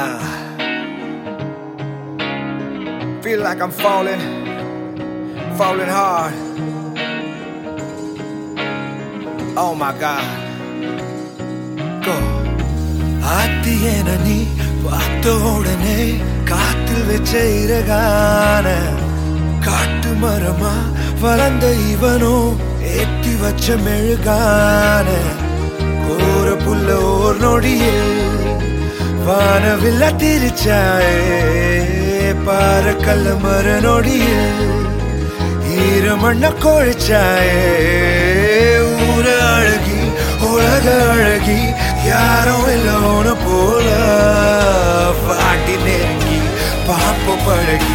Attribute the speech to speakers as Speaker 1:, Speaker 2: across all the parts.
Speaker 1: Feel like I'm falling, falling hard. Oh my God. Go.
Speaker 2: ஆத்தியன நீ பார்த்த உடனே காத்தில் வச்ச இறகான காட்டு மரமா வளர்ந்த இவனோ ஏத்தி வச்ச மெழுகான கோர புல்ல ஓர் நொடியில் வானவில்ல திரிச்சாயே பாற கல்ல மர நொடியில் ஈரமண்ண கொழிச்சாயே ஊர அழகி உலக அழகி யாரும் இல்லோன போல பாட்டி நெருங்கி பாப்ப பழகி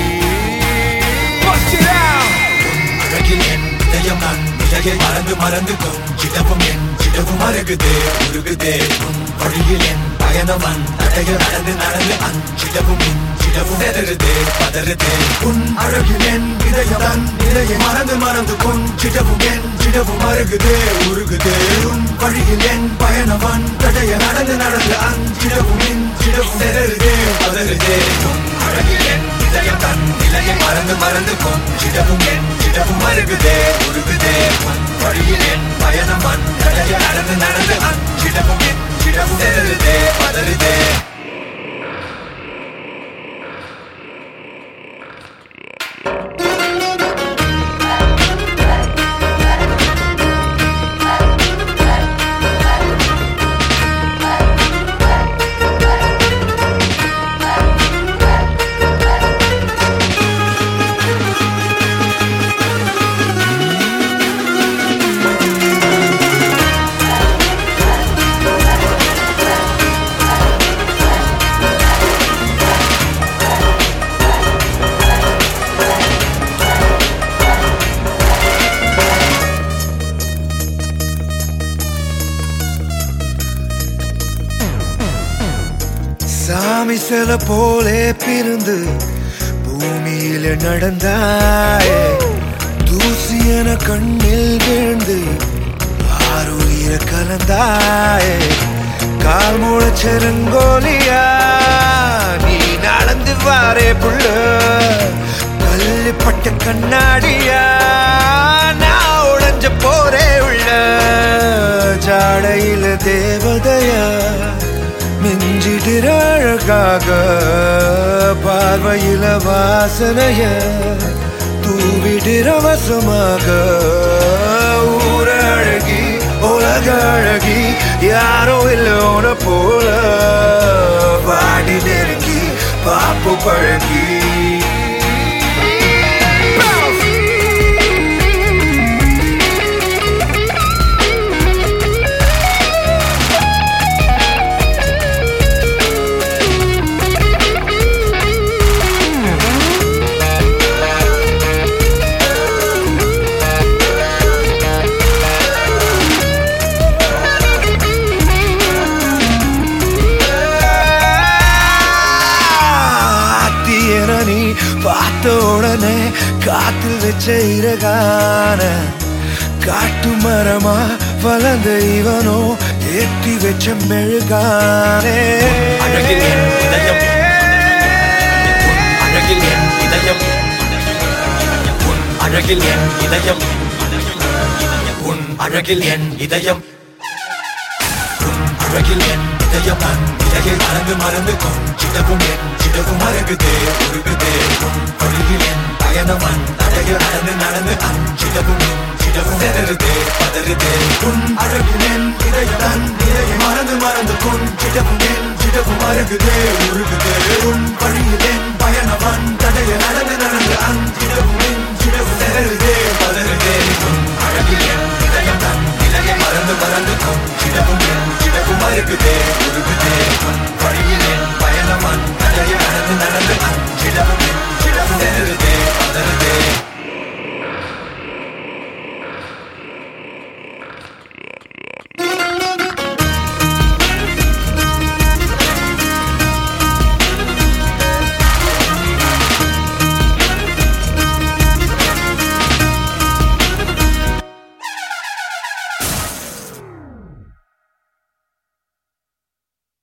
Speaker 1: Bust it out!
Speaker 2: அழகில் என் இதயம் நான் விலையை மறந்து மறந்து கொஞ்சிடவும் என் சிடவும் அருகுதே உருகுதே உன் வழியில் என் பயணவன் தடைய நடந்து நடந்து அஞ்சிடவும் இஞ்சிடவும் செதறுதே பதறுதே உன் அழகில் என் இதயம் தன் நிலையை மறந்து மறந்து கொஞ்சிடவும் என் சிடவும் அருகுதே உருகுதே உன் வழியில் என் பயணவன் தடைய நடந்து நடந்து அஞ்சிடவும் இஞ்சிடவும் செதறுதே பதறுதே உன் அழகில் என் இதயம் தன் நிலையை மறந்து மறந்து கொஞ்சிடவும் என் சிடவும் அருகுதே உருகுதே உன் வழியில் என் பயணம் அந்தடைய நடந்து நடந்து அஞ்சிடவும் என் சிடவும் செதறுதே பதறுதே சாமி சில போலே பிறந்து பூமியில நடந்தாயே தூசி என கண்ணில் விழுந்து ஆறுயிர கலந்தாயே கால் முளைச்செருங்கோலியா நீ நடந்து வாரே புள்ள கல்லுப்பட்ட கண்ணாடியா நான் உடைஞ்ச போரே உள்ள ஜாடையில தேவதையா மிஞ்சிடிற அழகாக பார்வையில வாசனைய தூவிடிற வசமாக ஊர அழகி உலக அழகி யாரோ இல்லோன போல பாடி நெருங்கி பாப்பு பழகி ஆத்தியன நீ பார்த்த உடனே காத்தில் வச்ச இறகான காட்டு மரமா வளர்ந்த இவனோ ஏற்றி வச்ச மெழுகானே
Speaker 3: அழகில் என் இதயம் அழகில் என் இதயம் உன் அழகில் என் இதயம் உன் அழகில் என் இதயம் உன் அழகில் என் இதயம் நான் இலையை மறந்து மறந்து கொஞ்சிடவும் என் சிடவும் அருகுதே உருகுதே உன் வழியில் என் பயணம் அந்தடைய நடந்து நடந்து அஞ்சிடவும் இஞ்சிடவும் செதறுதே பதறுதே உன் அழகில் என் இதயம் தன் நிலையை மறந்து மறந்து கொஞ்சிடவும் என் சிடவும் அருகுதே உருகுதே உன் வழியில் என் பயணம் அந்தடைய நடந்து நடந்து அஞ்சிடவும் இஞ்சிடவும் செதறுதே பதறுதே உன்